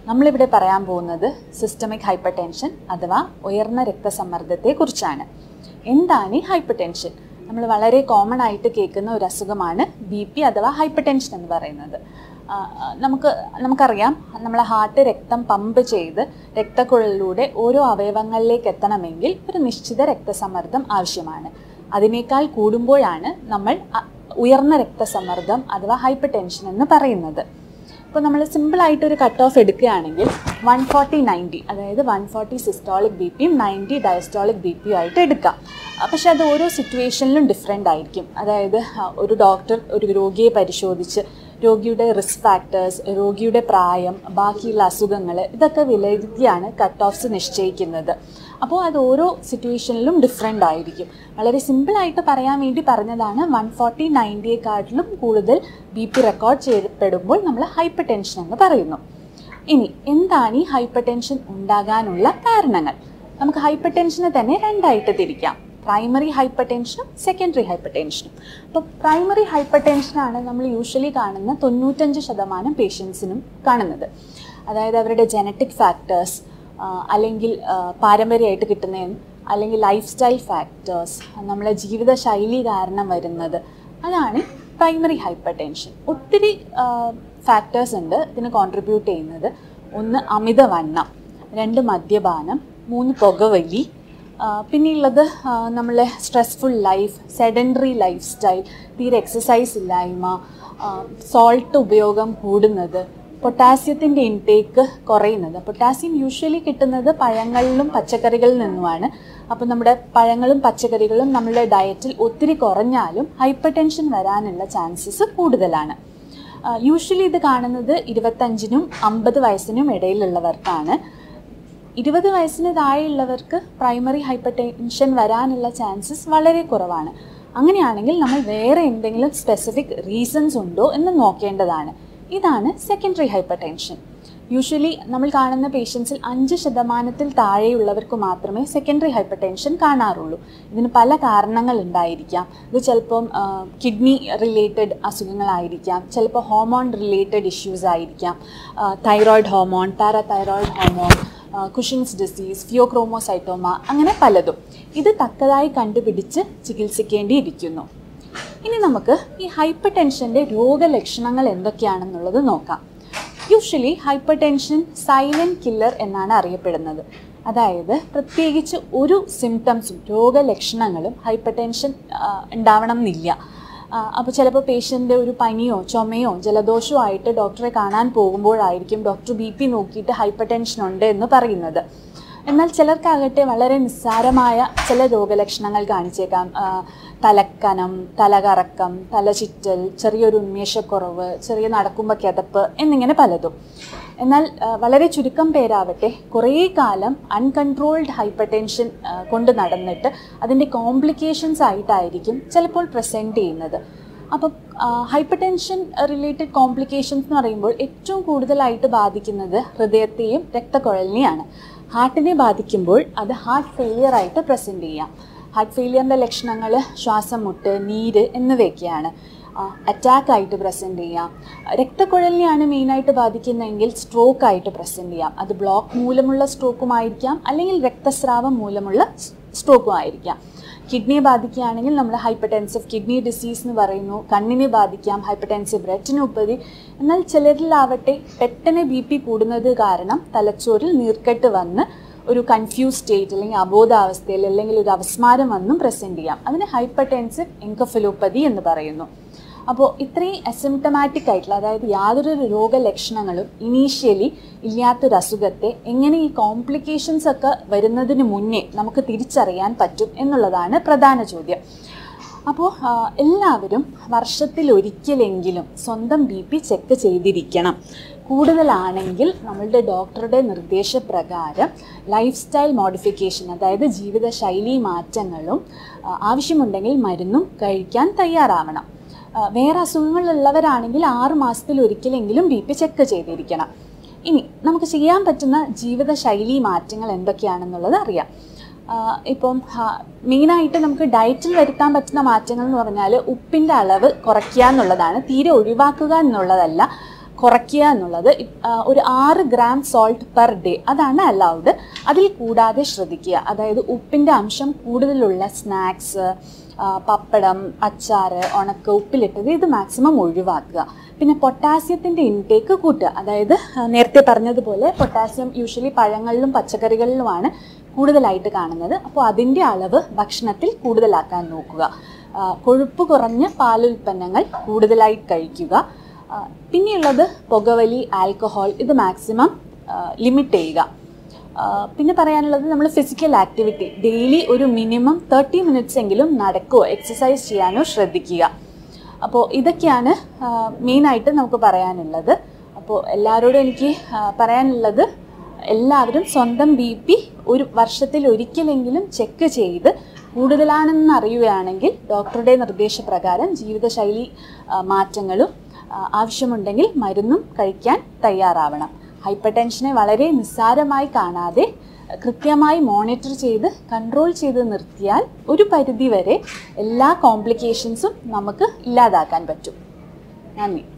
നമ്മളിവിടെ പറയാൻ പോകുന്നത് സിസ്റ്റമിക് ഹൈപ്പർ ടെൻഷൻ അഥവാ ഉയർന്ന രക്തസമ്മർദ്ദത്തെ കുറിച്ചാണ് എന്താണ് ഈ ഹൈപ്പർ ടെൻഷൻ നമ്മൾ വളരെ കോമൺ ആയിട്ട് കേൾക്കുന്ന ഒരു അസുഖമാണ് ബി പി അഥവാ ഹൈപ്പർ ടെൻഷൻ എന്ന് പറയുന്നത് ആ, ആ, നമുക്ക് നമുക്കറിയാം നമ്മളെ ഹാർട്ട് രക്തം പമ്പ് ചെയ്ത് രക്തക്കുഴലിലൂടെ ഓരോ അവയവങ്ങളിലേക്ക് എത്തണമെങ്കിൽ ഒരു നിശ്ചിത രക്തസമ്മർദ്ദം ആവശ്യമാണ് അതിനേക്കാൾ കൂടുമ്പോഴാണ് നമ്മൾ അ- ഉയർന്ന രക്തസമ്മർദ്ദം അഥവാ ഹൈപ്പർ ടെൻഷൻ എന്ന് പറയുന്നത് ഇപ്പോൾ നമ്മൾ സിമ്പിളായിട്ട് ഒരു കട്ട് ഓഫ് എടുക്കുകയാണെങ്കിൽ വൺ ഫോർട്ടി നയൻറ്റി അതായത് വൺ ഫോർട്ടി സിസ്റ്റോളിക് ബി പിയും നയൻറ്റി ഡയസ്റ്റോളിക് ബി പിയും ആയിട്ട് എടുക്കാം ആ, പക്ഷേ അത് ഓരോ സിറ്റുവേഷനിലും ഡിഫറെൻ്റ് ആയിരിക്കും അതായത് ആ, ഒരു ഡോക്ടർ ഒരു രോഗിയെ പരിശോധിച്ച് രോഗിയുടെ റിസ്ക് ഫാക്ടേഴ്സ് രോഗിയുടെ പ്രായം ബാക്കിയുള്ള അസുഖങ്ങൾ ഇതൊക്കെ വിലയിരുത്തിയാണ് കട്ട് ഓഫ്സ് നിശ്ചയിക്കുന്നത് അപ്പോൾ അത് ഓരോ സിറ്റുവേഷനിലും ഡിഫറെൻ്റ് ആയിരിക്കും വളരെ സിമ്പിളായിട്ട് പറയാൻ വേണ്ടി പറഞ്ഞതാണ് വൺ ഫോർട്ടി നയൻറ്റിയെക്കാട്ടിലും കൂടുതൽ ബി പി റെക്കോർഡ് ചെയ്യപ്പെടുമ്പോൾ നമ്മൾ ഹൈപ്പർ ടെൻഷൻ എന്ന് പറയുന്നു ഇനി എന്താണ് ഈ ഹൈപ്പർ ടെൻഷൻ ഉണ്ടാകാനുള്ള കാരണങ്ങൾ നമുക്ക് ഹൈപ്പർ ടെൻഷനെ തന്നെ രണ്ടായിട്ട് തിരിക്കാം പ്രൈമറി ഹൈപ്പർ ടെൻഷനും സെക്കൻഡറി ഹൈപ്പർ ടെൻഷനും അപ്പോൾ പ്രൈമറി ഹൈപ്പർ ടെൻഷനാണ് നമ്മൾ യൂഷ്വലി കാണുന്ന തൊണ്ണൂറ്റഞ്ച് ശതമാനം പേഷ്യൻസിനും കാണുന്നത് അതായത് അവരുടെ ജനറ്റിക് ഫാക്ടേഴ്സ് അല്ലെങ്കിൽ ആ, പാരമ്പര്യമായിട്ട് കിട്ടുന്ന അല്ലെങ്കിൽ ലൈഫ് സ്റ്റൈൽ ഫാക്ടേഴ്സ് നമ്മളെ ജീവിതശൈലി കാരണം വരുന്നത് അതാണ് പ്രൈമറി ഹൈപ്പർ ടെൻഷൻ ഒത്തിരി ഫാക്ടേഴ്സ് ഉണ്ട് ഇതിന് കോൺട്രിബ്യൂട്ട് ചെയ്യുന്നത് ഒന്ന് അമിതവണ്ണം രണ്ട് മദ്യപാനം മൂന്ന് പുകവലി ആ, പിന്നെയുള്ളത് ആ, നമ്മളെ stressful life sedentary lifestyle തീരെ എക്സസൈസ് ഇല്ലായ്മ സോൾട്ട് ഉപയോഗം കൂടുന്നത് പൊട്ടാസ്യത്തിൻ്റെ ഇൻടേക്ക് കുറയുന്നത് പൊട്ടാസ്യം യൂഷ്വലി കിട്ടുന്നത് പഴങ്ങളിലും പച്ചക്കറികളിൽ നിന്നുമാണ് അപ്പോൾ നമ്മുടെ പഴങ്ങളും പച്ചക്കറികളും നമ്മുടെ ഡയറ്റിൽ ഒത്തിരി കുറഞ്ഞാലും ഹൈപ്പർ ടെൻഷൻ വരാനുള്ള ചാൻസസ് കൂടുതലാണ് യൂഷ്വലി ഇത് കാണുന്നത് ഇരുപത്തഞ്ചിനും അമ്പത് വയസ്സിനും ഇടയിലുള്ളവർക്കാണ് ഇരുപത് വയസ്സിന് താഴെയുള്ളവർക്ക് പ്രൈമറി ഹൈപ്പർ ടെൻഷൻ വരാനുള്ള ചാൻസസ് വളരെ കുറവാണ് അങ്ങനെയാണെങ്കിൽ നമ്മൾ വേറെ എന്തെങ്കിലും സ്പെസിഫിക് റീസൺസ് ഉണ്ടോ എന്ന് നോക്കേണ്ടതാണ് ഇതാണ് സെക്കൻഡറി ഹൈപ്പർ ടെൻഷൻ യൂഷ്വലി നമ്മൾ കാണുന്ന പേഷ്യൻസിൽ അഞ്ച് ശതമാനത്തിൽ താഴെയുള്ളവർക്ക് മാത്രമേ സെക്കൻഡറി ഹൈപ്പർ ടെൻഷൻ കാണാറുള്ളൂ ഇതിന് പല കാരണങ്ങൾ ഉണ്ടായിരിക്കാം ഇത് ചിലപ്പം കിഡ്നി റിലേറ്റഡ് അസുഖങ്ങളായിരിക്കാം ചിലപ്പോൾ ഹോമോൺ റിലേറ്റഡ് ഇഷ്യൂസ് ആയിരിക്കാം thyroid hormone parathyroid hormone Cushing's disease pheochromocytoma അങ്ങനെ പലതും ഇത് തക്കതായി കണ്ടുപിടിച്ച് ചികിത്സിക്കേണ്ടിയിരിക്കുന്നു ഇനി നമുക്ക് ഈ ഹൈപ്പർ ടെൻഷൻ്റെ രോഗലക്ഷണങ്ങൾ എന്തൊക്കെയാണെന്നുള്ളത് നോക്കാം usually hypertension silent killer എന്നാണ് അറിയപ്പെടുന്നത് അതായത് പ്രത്യേകിച്ച് ഒരു സിംറ്റംസും രോഗലക്ഷണങ്ങളും ഹൈപ്പർ ടെൻഷൻ ഉണ്ടാവണം എന്നില്ല അപ്പോൾ ചിലപ്പോൾ പേഷ്യൻ്റെ ഒരു പനിയോ ചുമയോ ജലദോഷമോ ആയിട്ട് ഡോക്ടറെ കാണാൻ പോകുമ്പോഴായിരിക്കും ഡോക്ടർ ബി പി നോക്കിയിട്ട് ഹൈപ്പർ ടെൻഷൻ ഉണ്ട് എന്ന് പറയുന്നത് എന്നാൽ ചിലർക്കാകട്ടെ വളരെ നിസ്സാരമായ ചില രോഗലക്ഷണങ്ങൾ കാണിച്ചേക്കാം ആ, തലക്കനം തലകറക്കം തലചുറ്റൽ ചെറിയൊരു ഉന്മേഷക്കുറവ് ചെറിയ നടക്കുമ്പോൾ കിതപ്പ് എന്നിങ്ങനെ പലതും എന്നാൽ ആ, വളരെ ചുരുക്കം പേരാവട്ടെ കുറേ കാലം അൺകൺട്രോൾഡ് ഹൈപ്പർ ടെൻഷൻ കൊണ്ട് നടന്നിട്ട് അതിൻ്റെ കോംപ്ലിക്കേഷൻസ് ആയിട്ടായിരിക്കും ചിലപ്പോൾ പ്രസൻറ്റ് ചെയ്യുന്നത് അപ്പം ഹൈപ്പർ ടെൻഷൻ റിലേറ്റഡ് കോംപ്ലിക്കേഷൻസ് എന്ന് പറയുമ്പോൾ ഏറ്റവും കൂടുതലായിട്ട് ബാധിക്കുന്നത് ഹൃദയത്തെയും രക്തക്കുഴലിനെയാണ് ഹാർട്ടിനെ ബാധിക്കുമ്പോൾ അത് ഹാർട്ട് ഫെയിലിയർ ആയിട്ട് പ്രസൻറ്റ് ചെയ്യാം ഹാർട്ട് ഫെയിലിയറിൻ്റെ ലക്ഷണങ്ങൾ ശ്വാസം മുട്ട് നീര് എന്നിവയൊക്കെയാണ് അറ്റാക്ക് ആയിട്ട് പ്രസൻറ്റ് ചെയ്യാം രക്തക്കുഴലിനെയാണ് മെയിനായിട്ട് ബാധിക്കുന്നതെങ്കിൽ സ്ട്രോക്ക് ആയിട്ട് പ്രസൻറ്റ് ചെയ്യാം അത് ബ്ലോക്ക് മൂലമുള്ള സ്ട്രോക്കുമായിരിക്കാം അല്ലെങ്കിൽ രക്തസ്രാവം മൂലമുള്ള സ്ട്രോക്കും ആയിരിക്കാം കിഡ്നിയെ ബാധിക്കുകയാണെങ്കിൽ നമ്മൾ ഹൈപ്പർടെൻസീവ് കിഡ്നി ഡിസീസ് എന്ന് പറയുന്നു കണ്ണിനെ ബാധിക്കാം ഹൈപ്പർടെൻസീവ് റെറ്റിനോപ്പതി എന്നാൽ ചിലരിലാവട്ടെ പെട്ടെന്ന് ബി പി കൂടുന്നത് കാരണം തലച്ചോറിൽ നീർക്കെട്ട് വന്ന് ഒരു കൺഫ്യൂസ് സ്റ്റേറ്റ് അല്ലെങ്കിൽ അബോധാവസ്ഥയിൽ അല്ലെങ്കിൽ ഒരു അപസ്മാരം വന്നും പ്രസൻറ്റ് ചെയ്യാം അതിന് ഹൈപ്പർടെൻസീവ് എൻകഫലോപ്പതി എന്ന് പറയുന്നു അപ്പോൾ ഇത്രയും അസിംറ്റമാറ്റിക് ആയിട്ടുള്ള അതായത് യാതൊരു രോഗലക്ഷണങ്ങളും ഇനീഷ്യലി ഇല്ലാത്തൊരു അസുഖത്തെ എങ്ങനെ ഈ കോംപ്ലിക്കേഷൻസ് ഒക്കെ വരുന്നതിന് മുന്നേ നമുക്ക് തിരിച്ചറിയാൻ പറ്റും എന്നുള്ളതാണ് പ്രധാന ചോദ്യം അപ്പോൾ ആ, എല്ലാവരും വർഷത്തിൽ ഒരിക്കലെങ്കിലും സ്വന്തം ബി പി ചെക്ക് ചെയ്തിരിക്കണം കൂടുതലാണെങ്കിൽ നമ്മളുടെ ഡോക്ടറുടെ നിർദ്ദേശപ്രകാരം ലൈഫ് സ്റ്റൈൽ മോഡിഫിക്കേഷൻ അതായത് ജീവിതശൈലി മാറ്റങ്ങളും ആ, ആവശ്യമുണ്ടെങ്കിൽ മരുന്നും കഴിക്കാൻ തയ്യാറാവണം ആ, വേറെ അസുഖങ്ങളുള്ളവരാണെങ്കിൽ ആറ് മാസത്തിൽ ഒരിക്കലെങ്കിലും ബി പി ചെക്ക് ചെയ്തിരിക്കണം ഇനി നമുക്ക് ചെയ്യാൻ പറ്റുന്ന ജീവിതശൈലി മാറ്റങ്ങൾ എന്തൊക്കെയാണെന്നുള്ളത് അറിയാം ആ, ഇപ്പം മെയിനായിട്ട് നമുക്ക് ഡയറ്റിൽ വരുത്താൻ പറ്റുന്ന മാറ്റങ്ങൾ എന്ന് പറഞ്ഞാൽ ഉപ്പിൻ്റെ അളവ് കുറയ്ക്കുക എന്നുള്ളതാണ് തീരെ ഒഴിവാക്കുക എന്നുള്ളതല്ല കുറയ്ക്കുക എന്നുള്ളത് ഇ- ആ, ഒരു ആറ് ഗ്രാം സോൾട്ട് പെർ ഡേ അതാണ് അലൗഡ് അതിൽ കൂടാതെ ശ്രദ്ധിക്കുക അതായത് ഉപ്പിൻ്റെ അംശം കൂടുതലുള്ള സ്നാക്സ് പപ്പടം അച്ചാറ് ഉണക്ക ഉപ്പിലിട്ടത് ഇത് മാക്സിമം ഒഴിവാക്കുക പിന്നെ പൊട്ടാസ്യത്തിൻ്റെ ഇൻടേക്ക് കൂട്ടുക അതായത് ആ, നേരത്തെ പറഞ്ഞതുപോലെ പൊട്ടാസ്യം യൂഷ്വലി പഴങ്ങളിലും പച്ചക്കറികളിലുമാണ് കൂടുതലായിട്ട് കാണുന്നത് അപ്പോൾ അതിൻ്റെ അളവ് ഭക്ഷണത്തിൽ കൂടുതലാക്കാൻ നോക്കുക ആ, കൊഴുപ്പ് കുറഞ്ഞ പാലുൽപ്പന്നങ്ങൾ കൂടുതലായി കഴിക്കുക ആ, പിന്നെയുള്ളത് പുകവലി ആൽക്കഹോൾ ഇത് മാക്സിമം ലിമിറ്റ് ചെയ്യുക ആ, പിന്നെ പറയാനുള്ളത് നമ്മൾ ഫിസിക്കൽ ആക്ടിവിറ്റി ഡെയിലി ഒരു മിനിമം തേർട്ടി മിനിറ്റ്സ് എങ്കിലും നടക്കുകയോ എക്സസൈസ് ചെയ്യാനോ ശ്രദ്ധിക്കുക അപ്പോൾ ഇതൊക്കെയാണ് മെയിനായിട്ട് നമുക്ക് പറയാനുള്ളത് അപ്പോൾ എല്ലാവരോടും എനിക്ക് ആ, പറയാനുള്ളത് എല്ലാവരും സ്വന്തം ബി പി ഒരു വർഷത്തിൽ ഒരിക്കലെങ്കിലും ചെക്ക് ചെയ്ത് കൂടുതലാണെന്ന് അറിയുകയാണെങ്കിൽ ഡോക്ടറുടെ നിർദ്ദേശപ്രകാരം ജീവിതശൈലി ആ, മാറ്റങ്ങളും ആ, ആവശ്യമുണ്ടെങ്കിൽ മരുന്നും കഴിക്കാൻ തയ്യാറാവണം ഹൈപ്പർ ടെൻഷനെ വളരെ നിസ്സാരമായി കാണാതെ കൃത്യമായി മോണിറ്റർ ചെയ്ത് കൺട്രോൾ ചെയ്ത് നിർത്തിയാൽ ഒരു പരിധി വരെ എല്ലാ കോംപ്ലിക്കേഷൻസും നമുക്ക് ഇല്ലാതാക്കാൻ പറ്റും നന്ദി